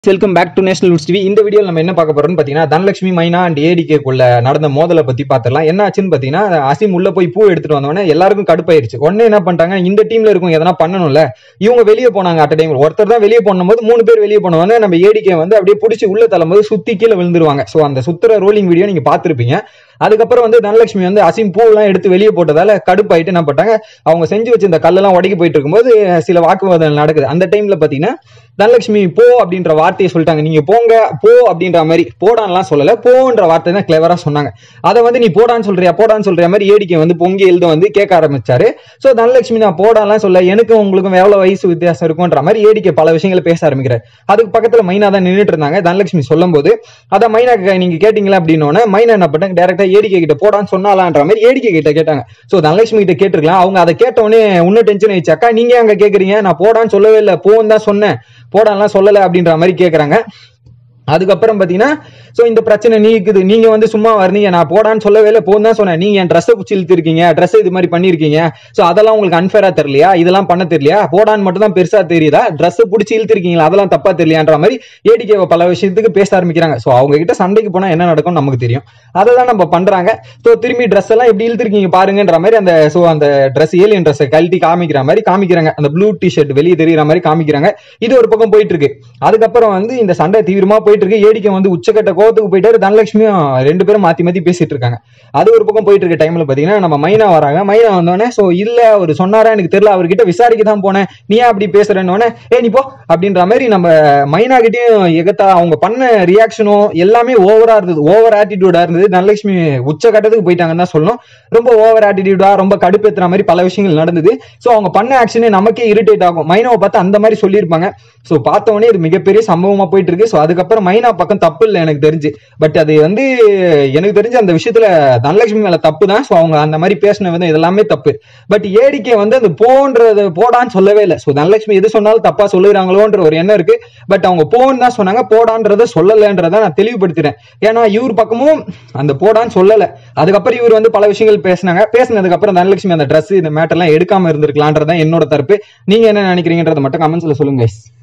Welcome back to national news TV இந்த வீடியோவில் நம்ம என்ன பார்க்க போறோம்னு பார்த்தீங்கன்னா தனலட்சுமி மைனா அண்ட் ஏடிகேக்குள்ள நடந்த மோதலை பத்தி பார்த்துடலாம் என்ன ஆச்சுன்னு பார்த்தீங்கன்னா அசீம் உள்ள போய் பூ எடுத்துட்டு வந்தோடனே எல்லாருக்கும் கடுப்பாயிருச்சு உடனே என்ன பண்ணிட்டாங்க இந்த டீம்ல இருக்கும் எதனா பண்ணணும்ல இவங்க வெளியே போனாங்க அட் டைம் ஒருத்தர் தான் வெளியே போனும்போது மூணு பேர் வெளியே போனவொடனே நம்ம ஏடிகே வந்து அப்படியே பிடிச்சி உள்ள தள்ளும்போது சுத்தி கீழே விழுந்துருவாங்க ஸோ அந்த சுத்துற ரோலிங் வீடியோ நீங்க பார்த்திருப்பீங்க அதுக்கப்புறம் வந்து தனலட்சுமி வந்து அசீம் பூவெல்லாம் எடுத்து வெளியே போட்டதால கடுப்பாயிட்டு என்ன பண்ணிட்டாங்க அவங்க செஞ்சு வச்சிருந்த கல்லெல்லாம் உடைக்கி போயிட்டு இருக்கும்போது சில வாக்குவாதம் நடக்குது அந்த டைம்ல பாத்தீங்கன்னா தனலட்சுமி போ அப்படின்ற வார்த்தையை சொல்லிட்டாங்க நீங்க போங்க போ அப்படின்ற மாதிரி போடான்லாம் சொல்லல போன்ற வார்த்தை தான் கிளவரா சொன்னாங்க அதை வந்து நீ போடான்னு சொல்றியா போடான்னு சொல்றிய மாதிரி ஏடிக்கை வந்து பொங்கி எழுத வந்து கேட்க ஆரம்பிச்சாரு சோ தனலட்சுமி நான் போடான்லாம் சொல்ல எனக்கும் உங்களுக்கும் எவ்வளவு வயசு வித்தியாசம் இருக்கும்ன்ற மாதிரி ஏடிக்கை பல விஷயங்களை பேச ஆரம்பிக்கிறார் அதுக்கு பக்கத்துல மைனா தான் நின்றுட்டு இருந்தாங்க தனலட்சுமி சொல்லும் போது அதான் மைனா நீங்க கேட்டீங்களா அப்படின்னோடனே மைனா என்ன பண்ணாங்க டேரக்டா ஏடிக்கை கிட்ட போடான்னு சொன்னாலான்ற மாதிரி ஏடிக்கை கிட்ட கேட்டாங்க சோ தனலட்சுமி கிட்ட கேட்டிருக்கலாம் அவங்க அதை கேட்ட உடனே இன்னும் டென்ஷன் ஆயிடுச்சு அக்கா நீங்க அங்க கேக்குறீங்க நான் போடான்னு சொல்லவே இல்லை போன்னு தான் சொன்னேன் போடான்லாம் சொல்லல அப்படின்ற மாதிரி கேக்குறாங்க அதுக்கப்புறம் பாத்தீங்கன்னா சோ இந்த பிரச்சனை நீக்குது நீங்க வந்து சும்மா வரீங்க நான் போடான்னு சொல்லவே இல்லை போன்னு தான் சொன்னேன் நீங்க என் ட்ரெஸ்ஸை பிடிச்சி இழுத்துருக்கீங்க ட்ரெஸ் இது மாதிரி பண்ணிருக்கீங்க சோ அதெல்லாம் உங்களுக்கு அன்ஃபேரா தெரியலையா இதெல்லாம் பண்ண தெரியலையா போடான்னு மட்டும் தான் பெருசா தெரியுதா ட்ரெஸ் பிடிச்சி இழுத்துருக்கீங்களா அதெல்லாம் தப்பா தெரியலையான்ற மாதிரி ஏடிகே பல விஷயத்துக்கு பேச ஆரம்பிக்கிறாங்க சோ அவங்க கிட்ட சண்டைக்கு போனா என்ன நடக்கும் நமக்கு தெரியும் அதை தான் நம்ம பண்றாங்க ஸோ திரும்பி ட்ரெஸ் எல்லாம் எப்படி இழுத்துருக்கீங்க பாருங்கன்ற மாதிரி அந்த ஸோ அந்த ட்ரெஸ் ஏலியன் ட்ரெஸ் கழட்டி காமிக்கிற மாதிரி காமிக்கிறாங்க அந்த ப்ளூ டிஷர்ட் வெளியே தெரியுற மாதிரி காமிக்கிறாங்க இது ஒரு பக்கம் போயிட்டு இருக்கு அதுக்கப்புறம் வந்து இந்த சண்டை தீவிரமா போயிட்டு இருக்கு ஏடிக்கை வந்து உச்சக்கட்ட கோவத்துக்கு போயிட்டாரு தனலட்சுமியும் ரெண்டு பேரும் மாத்தி மாத்தி பேசிட்டு இருக்காங்க அது ஒரு பக்கம் போயிட்டு இருக்க டைம்ல பாத்தீங்கன்னா நம்ம மைனா வராங்க மைனா வந்தோடனே சோ இல்ல அவர் சொன்னாரா எனக்கு தெரியல அவர்கிட்ட விசாரிக்க தான் போனேன் நீ ஏன் அப்படி பேசுறேன்னு ஏ நீ போ அப்படின்ற மாதிரி நம்ம மைனா கிட்டயும் எகத்தா அவங்க பண்ண ரியாக்ஷனும் எல்லாமே ஓவரா இருந்தது ஓவர் ஆட்டிடியூடா இருந்தது தனலட்சுமி உச்சக்கட்டத்துக்கு போயிட்டாங்கன்னு தான் சொல்லணும் ரொம்ப ஓவர் ஆட்டிடியூடா ரொம்ப கடுப்பேத்துற மாதிரி பல விஷயங்கள் நடந்தது சோ அவங்க பண்ண ஆக்ஷனே நமக்கே இரிட்டேட் ஆகும் மைனாவை பார்த்து அந்த மாதிரி சொல்லியிருப்பாங்க சோ பார்த்த உடனே இது மிகப்பெரிய சம்பவமா போயிட்டு இருக்கு சோ அதுக்கப்புறம் மைனா பக்கம் தப்பு இல்லை எனக்கு தெரிஞ்சு பட் அது வந்து எனக்கு தெரிஞ்சு அந்த விஷயத்துல தனலட்சுமி மேல தப்பு தான் ஸோ அவங்க அந்த மாதிரி பேசின விதம் இதெல்லாமே தப்பு பட் ஏடிக்கை வந்து அந்த போன்றது போடான்னு சொல்லவே இல்லை ஸோ தனலட்சுமி எது சொன்னாலும் தப்பா சொல்லுறாங்களோன்ற ஒரு எண்ணம் இருக்கு பட் அவங்க போன்னு தான் சொன்னாங்க போடான்றத சொல்லலைன்றத நான் தெளிவுபடுத்துறேன் ஏன்னா இவர் பக்கமும் அந்த போடான்னு சொல்லலை அதுக்கப்புறம் இவர் வந்து பல விஷயங்கள் பேசினாங்க பேசினதுக்கு அப்புறம் தனலட்சுமி அந்த ட்ரெஸ் இந்த மேட்டர்லாம் எடுக்காம இருந்திருக்கலான்றதான் என்னோட தரப்பு நீங்க என்ன நினைக்கிறீங்கன்றத மட்டும் கமெண்ட்ஸ்ல சொல்லுங்க guys.